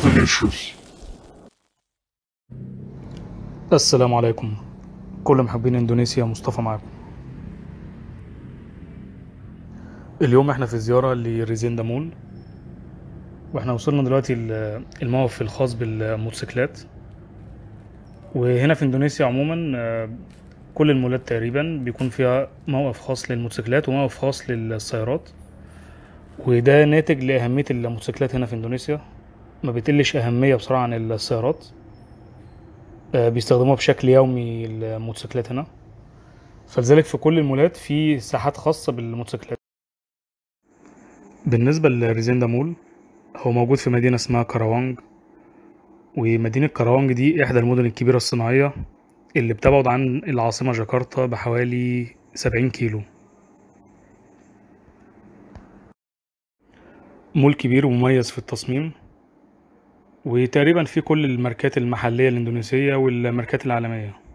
delicious. السلام عليكم كل محبين اندونيسيا مصطفى معاكم اليوم احنا في زيارة لريزيندا مول واحنا وصلنا دلوقتي ال- الموقف الخاص بالموتوسيكلات وهنا في اندونيسيا عموما آه، كل المولات تقريبا بيكون فيها موقف خاص للموتوسيكلات وموقف خاص للسيارات وده ناتج لأهمية الموتوسيكلات هنا في اندونيسيا ما بتقلش أهمية بصراحة عن السيارات آه، بيستخدموها بشكل يومي الموتوسيكلات هنا فلذلك في كل المولات في ساحات خاصة بالموتوسيكلات بالنسبة لريزيندا مول هو موجود في مدينة اسمها كراوانج ومدينة كراوانج دي إحدى المدن الكبيرة الصناعية اللي بتبعد عن العاصمة جاكرتا بحوالي 70 كيلو مول كبير ومميز في التصميم وتقريبا في كل الماركات المحلية الإندونيسية والماركات العالمية